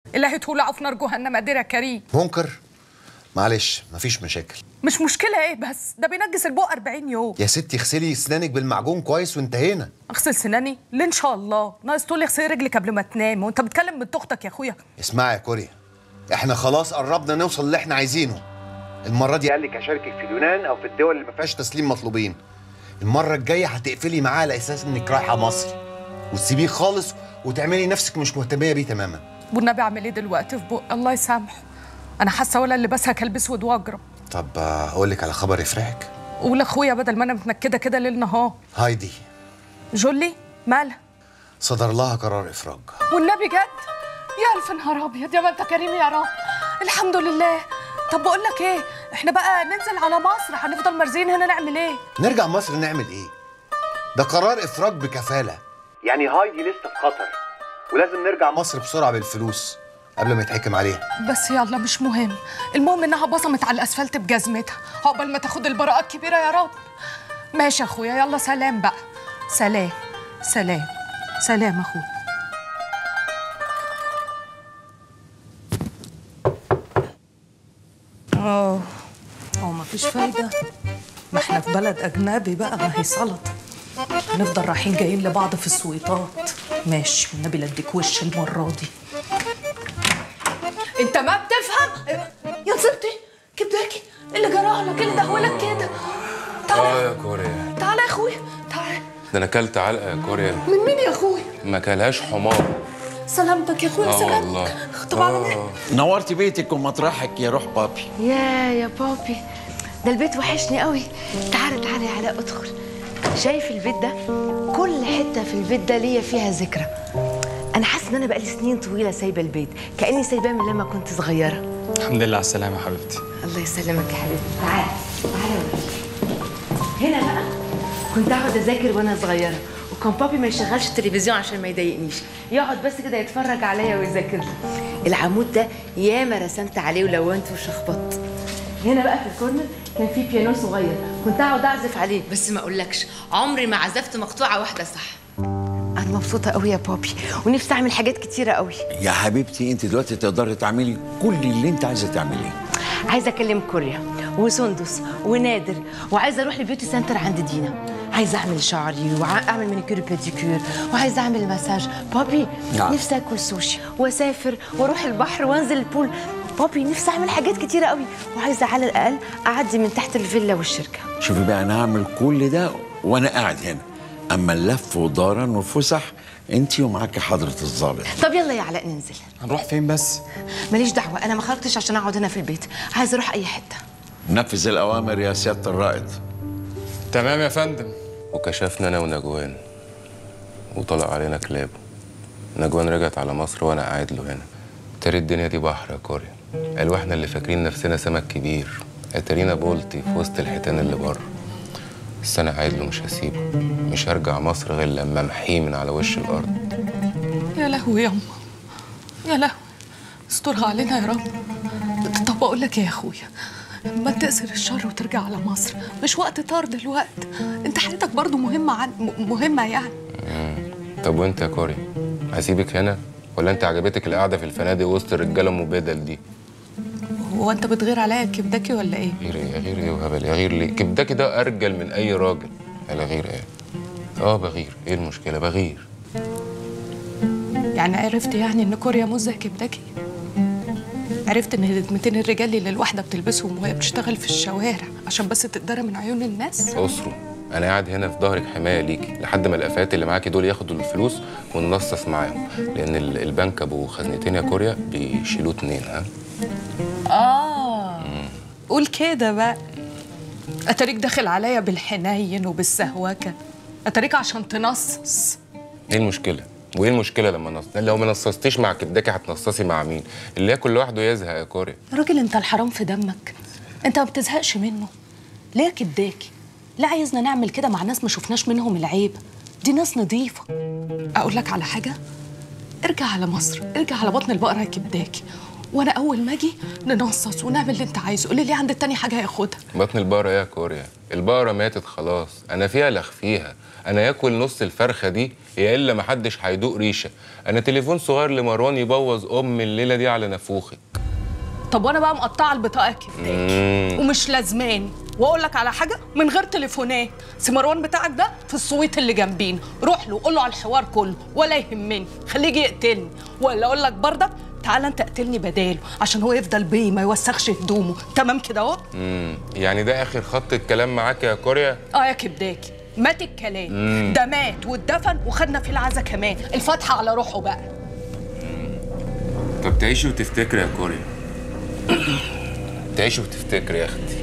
إلهي تولعوا في نار جهنم قدير يا كريم منكر معلش مفيش مشاكل مش مشكلة إيه بس ده بينجس البق 40 يوم يا ستي اغسلي اسنانك بالمعجون كويس وانتهينا أغسل سناني ليه إن شاء الله ناقص تقول لي اغسلي رجلك قبل ما تنام وأنت بتكلم بنت أختك يا أخويا اسمعي يا كوريا احنا خلاص قربنا نوصل اللي احنا عايزينه المره دي قال لك هشاركك في اليونان او في الدول اللي ما فيهاش تسليم مطلوبين المره الجايه هتقفلي معاه على اساس انك رايحه مصر وتسيبيه خالص وتعملي نفسك مش مهتميه بيه تماما والنبي أعمل إيه دلوقتي في بق الله يسامحه أنا حاسة ولا اللي بسها كلب أسود وأجرب طب آه، اقول لك على خبر يفرحك قول أخويا بدل ما أنا متنكدة كده ليل نهار هايدي جولي مالها صدر لها قرار افراج والنبي جد يا الف نهار ابيض يا ما انت كريم يا رب الحمد لله طب بقول لك ايه احنا بقى ننزل على مصر هنفضل مرزين هنا نعمل ايه نرجع مصر نعمل ايه ده قرار افراج بكفاله يعني هايدي لسه في خطر ولازم نرجع مصر بسرعه بالفلوس قبل ما يتحكم عليها بس يلا مش مهم المهم انها بصمت على الاسفلت بجزمتها عقبال ما تاخد البراءه الكبيره يا رب ماشي يا اخويا يلا سلام بقى سلام سلام سلام اخويا اه هو مفيش فايده ما احنا في بلد اجنبي بقى ما هي سلطه هنفضل رايحين جايين لبعض في السويطات ماشي والنبي لا اديك وش المره دي انت ما بتفهم يا نصيبتي كبداكي إيه اللي جرالك إيه اللي دهولك كده اه تعالى يا كوريا تعالى يا اخويا تعالى ده انا اكلت علقه يا كوريا من مين يا اخويا ما كلهاش حمار سلامتك يا اخويا اه سلامتك والله طب اعمل ايه آه. نورتي بيتك ومطرحك يا روح بابي يا يا بابي ده البيت وحشني قوي تعالى تعالى يا علاء ادخل شايف البيت ده كل حته في البيت ده ليا فيها ذكرى انا حاسه ان انا بقالي سنين طويله سايبه البيت كاني سايباه من لما كنت صغيره الحمد لله على السلامة يا حبيبتي الله يسلمك يا حبيبي تعالى تعالى يا ولد. هنا بقى كنت اقعد اذاكر وانا صغيره وكان بابي ما يشغلش التلفزيون عشان ما يضايقنيش يقعد بس كده يتفرج عليا ويذاكر لي العمود ده ياما رسمت عليه ولونت وشخبطت هنا بقى في الكورنر كان في بيانو صغير كنت اقعد اعزف عليه بس ما اقولكش عمري ما عزفت مقطوعه واحده صح انا مبسوطه قوي يا بابي ونفسي اعمل حاجات كتيره قوي يا حبيبتي انت دلوقتي تقدري تعملي كل اللي انت عايزه تعمليه عايزه اكلم كوريا وسندس ونادر وعايزه اروح لبيوتي سنتر عند دينا عايزه اعمل شعري واعمل مانيكير بيديكير وعايزه اعمل مساج بابي نعم. نفسي اكل سوشي واسافر واروح البحر وانزل البول بابي نفسي اعمل حاجات كتيره قوي وعايزه على الاقل اعدي من تحت الفيلا والشركه شوفي بقى انا هعمل كل ده وانا قاعد هنا اما اللف ودارا والفسح انت ومعاكي حضره الظابط طب يلا يا علاء ننزل هنروح فين بس؟ ماليش دعوه انا ما خرجتش عشان اقعد هنا في البيت عايزه اروح اي حته نفذ الاوامر يا سياده الرائد تمام يا فندم وكشفنا انا ونجوان وطلع علينا كلاب نجوان رجعت على مصر وانا قاعد له هنا ترى الدنيا دي بحر يا كوريا قالوا احنا اللي فاكرين نفسنا سمك كبير اترينا بولتي في وسط الحيتان اللي بره بس انا قاعد له مش هسيبه مش هرجع مصر غير لما امحيه من على وش الارض يا لهوي يا أم يا لهوي استرها علينا يا رب طب أقول لك إيه يا أخويا ما تقصر الشر وترجع على مصر مش وقت طار دلوقتي أنت حياتك برضو مهمة عن م- مهمة يعني طب وانت يا كوري هسيبك هنا ولا انت عجبتك القعده في الفنادق وسط الرجاله ام بدل دي هو أنت بتغير عليا كبدكي ولا إيه؟ غير ايه غير ايه وهبل يا غير ليه كبدكي ده ارجل من اي راجل على غير ايه اه بغير ايه المشكله بغير يعني عرفت يعني إن كوريا مش زي كبدكي؟ عرفت إن الهدمتين الرجال اللي الواحدة بتلبسهم وهي بتشتغل في الشوارع عشان بس تقدر من عيون الناس؟ اسره انا قاعد هنا في ظهرك حمايه ليكي لحد ما الافات اللي معاكي دول ياخدوا الفلوس وننصص معاهم لان ال- البنك ابو خزنتين يا كوريا بيشيلوه اتنين ها آه قول كده بقى أتاريك داخل عليا بالحنين وبالسهوكة أتاريك عشان تنصص ايه المشكله وايه المشكله لما نص لو ما نصصتيش مع كبدكي هتنصصي مع مين اللي ياكل لوحده يزهق يا كوريا يا راجل أنت الحرام في دمك أنت ما بتزهقش منه ليه كداكي لا عايزنا نعمل كده مع ناس ما شفناش منهم العيب دي ناس نظيفة أقول لك على حاجة ارجع على مصر ارجع على بطن البقرة يا كبداكي وانا اول ما اجي ننصص ونعمل اللي انت عايزه قولي لي عند التاني حاجه هياخدها بطن البقرة ايه يا كوريا البقرة ماتت خلاص انا فيها لا اخفيها انا ياكل نص الفرخة دي يا الا محدش هيدوق ريشة انا تليفون صغير لمروان يبوظ ام الليلة دي على نافوخك طب وانا بقى مقطعه البطاقه كده ومش لازمان واقول لك على حاجه من غير تليفونات سي مروان بتاعك ده في السويت اللي جنبينا روح له قول له على الحوار كله ولا يهمني خليه يجي يقتلني ولا اقول لك بردك تعالى انت اقتلني بداله عشان هو يفضل بيه ما يوسخش هدومه تمام كده اهو امم يعني ده اخر خط الكلام معاك يا كوريا اه يا كبداكي مات الكلام ده مات واتدفن وخدنا فيه العزا كمان الفاتحه على روحه بقى طب تعيشي وتفتكري يا كوريا تعيشي وتفتكري يا اختي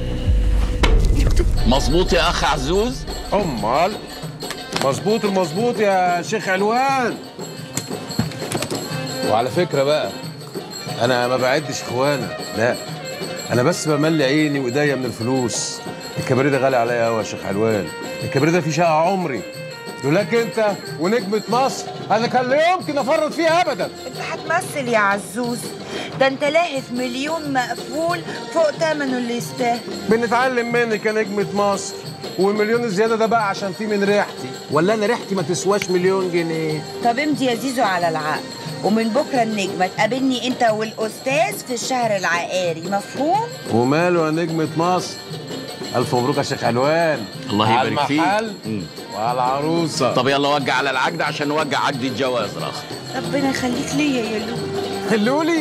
مظبوط يا اخ عزوز امال مظبوط المظبوط يا شيخ علوان وعلى فكره بقى انا ما بعدش اخوانا لا انا بس بملي عيني وايديا من الفلوس الكباريه ده غالي عليا قوي يا شيخ علوان الكباريه ده فيه شقه عمري لولاك انت ونجمه مصر انا كان لا يمكن افرط فيها ابدا انت هتمثل يا عزوز ده انت لاهث مليون مقفول فوق تمنه اللي يستاهل بنتعلم منك يا نجمه مصر والمليون الزياده ده بقى عشان فيه من ريحتي ولا انا ريحتي ما تسواش مليون جنيه طب امضي يا زيزو على العقد ومن بكره النجمه تقابلني انت والاستاذ في الشهر العقاري مفهوم وماله يا نجمة مصر ألف مبروك يا شيخ علوان الله على يبارك فيك. المحل وعلى العروسة طب يلا وجع على العقد عشان نوجع عقد الجواز رخ ربنا يخليك ليا يا لولو اللولي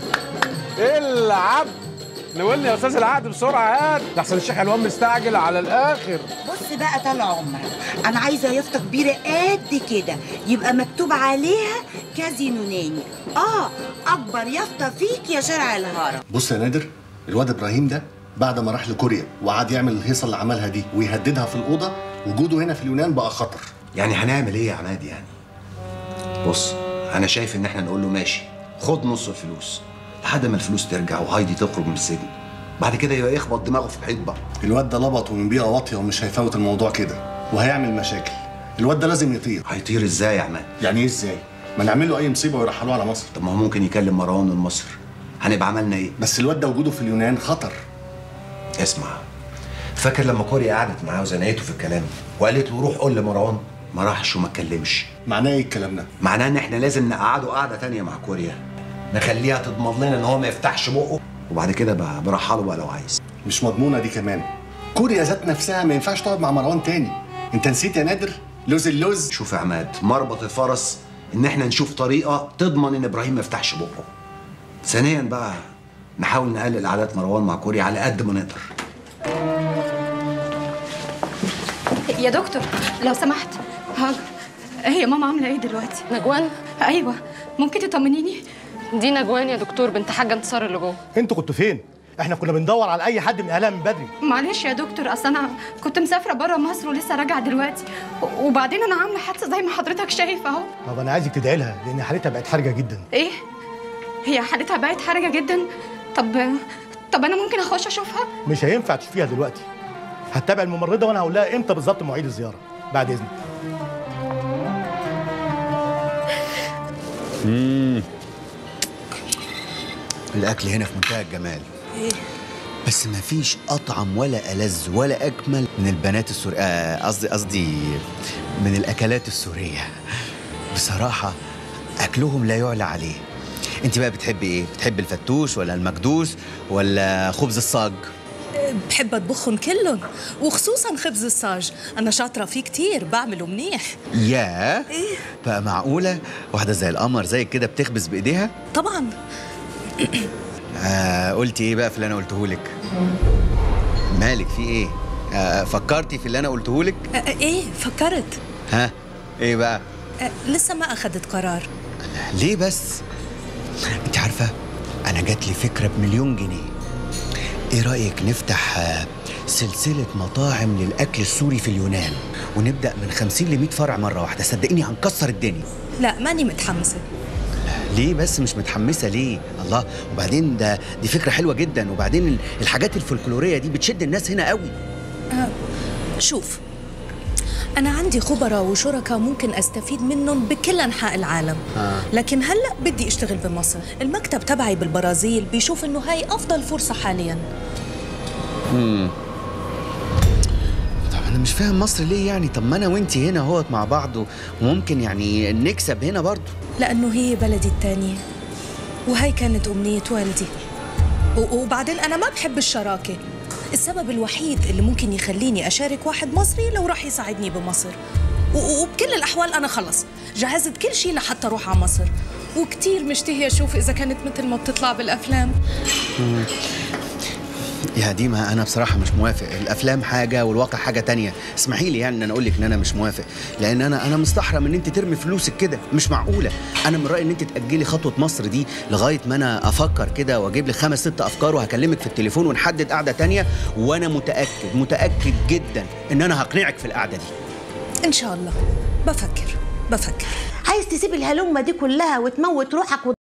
العب نولي يا استاذ العقد بسرعه هات لحسن الشيخ علوان مستعجل على الاخر بص بقى طال عمرك انا عايزه يافطه كبيره قد كده يبقى مكتوب عليها كازينو ناني اه اكبر يافطه فيك يا شارع الهرم بص يا نادر الواد ابراهيم ده بعد ما راح لكوريا وقعد يعمل الهيصه اللي عملها دي ويهددها في الاوضه وجوده هنا في اليونان بقى خطر يعني هنعمل ايه يا عماد يعني بص انا شايف ان احنا نقول له ماشي خد نص الفلوس لحد ما الفلوس ترجع وهايدي تخرج من السجن بعد كده يبقى يخبط دماغه في الحيط بقى الواد ده لبط ومن بيئه واطيه ومش هيفوت الموضوع كده وهيعمل مشاكل الواد ده لازم يطير هيطير ازاي يا عماد يعني ايه ازاي ما نعمل له اي مصيبه ويرحلوه على مصر طب ما هو ممكن يكلم مروان من مصر هنبقى عملنا ايه بس الواد ده وجوده في اليونان خطر اسمع فاكر لما كوريا قعدت معاه وزنقته في الكلام وقالت له روح قول لمروان ما راحش وما اتكلمش معناه ايه الكلام ده معناه ان احنا لازم نقعده قعده تانية مع كوريا نخليها تضمن لنا ان هو ما يفتحش بقه وبعد كده بقى برحله بقى لو عايز مش مضمونه دي كمان كوريا ذات نفسها ما ينفعش تقعد مع مروان تاني انت نسيت يا نادر لوز اللوز شوف يا عماد مربط الفرس ان احنا نشوف طريقه تضمن ان ابراهيم ما يفتحش بقه ثانيا بقى نحاول نقلل عادات مروان مع كوريا على قد ما نقدر يا دكتور لو سمحت هاجر هي ماما عامله ايه دلوقتي نجوان ايوه ممكن تطمنيني دي نجوان يا دكتور بنت حاجه انتصار اللي جوه انتوا كنتوا فين؟ احنا كنا بندور على اي حد من اهلها من بدري معلش يا دكتور اصل انا كنت مسافره بره مصر ولسه راجعه دلوقتي و- وبعدين انا عامله حادثه زي ما حضرتك شايف اهو طب انا عايزك تدعي لها لان حالتها بقت حرجه جدا ايه هي حالتها بقت حرجه جدا طب طب انا ممكن اخش اشوفها مش هينفع تشوفيها دلوقتي هتتابع الممرضه وانا هقول لها امتى بالظبط مواعيد الزياره بعد اذنك الأكل هنا في منتهى الجمال بس ما فيش أطعم ولا ألذ ولا أجمل من البنات السورية آه، قصدي قصدي من الأكلات السورية بصراحة أكلهم لا يعلى عليه أنت بقى بتحبي إيه؟ بتحبي الفتوش ولا المكدوس ولا خبز الصاج؟ بحب اطبخهم كلهم وخصوصا خبز الصاج انا شاطره فيه كتير بعمله منيح ياه بقى معقولة واحدة زي القمر زي كده بتخبز بإيديها؟ طبعا آه قلتي ايه بقى في اللي انا قلته لك مالك في ايه آه فكرتي في اللي انا قلته لك ايه فكرت ها ايه بقى أه، لسه ما اخذت قرار ليه بس انت عارفه انا جات لي فكره بمليون جنيه ايه رايك نفتح آه، سلسله مطاعم للاكل السوري في اليونان ونبدا من 50 ل 100 فرع مره واحده صدقيني هنكسر الدنيا لا ماني متحمسه ليه بس مش متحمسه ليه الله وبعدين ده دي فكره حلوه جدا وبعدين ال- الحاجات الفولكلوريه دي بتشد الناس هنا قوي شوف أنا عندي خبراء وشركاء ممكن أستفيد منهم بكل أنحاء العالم آه. لكن هلأ بدي أشتغل بمصر المكتب تبعي بالبرازيل بيشوف إنه هاي أفضل فرصة حالياً امم طب انا مش فاهم مصر ليه يعني طب ما انا وانتي هنا اهوت مع بعض وممكن يعني نكسب هنا برضو لأنه هي بلدي الثانية وهي كانت أمنية والدي و- وبعدين أنا ما بحب الشراكة السبب الوحيد اللي ممكن يخليني أشارك واحد مصري لو راح يساعدني بمصر و- وبكل الأحوال أنا خلص جهزت كل شيء لحتى أروح على مصر وكتير مشتهية أشوف إذا كانت مثل ما بتطلع بالأفلام مم. يا ديما انا بصراحه مش موافق الافلام حاجه والواقع حاجه تانية اسمحي لي يعني ان انا اقول لك ان انا مش موافق لان انا انا مستحرم ان انت ترمي فلوسك كده مش معقوله انا من رايي ان انت تاجلي خطوه مصر دي لغايه ما انا افكر كده واجيب لي خمس ست افكار وهكلمك في التليفون ونحدد قعده تانية وانا متاكد متاكد جدا ان انا هقنعك في القعده دي إن شاء الله بفكر بفكر عايز تسيب الهلمه دي كلها وتموت روحك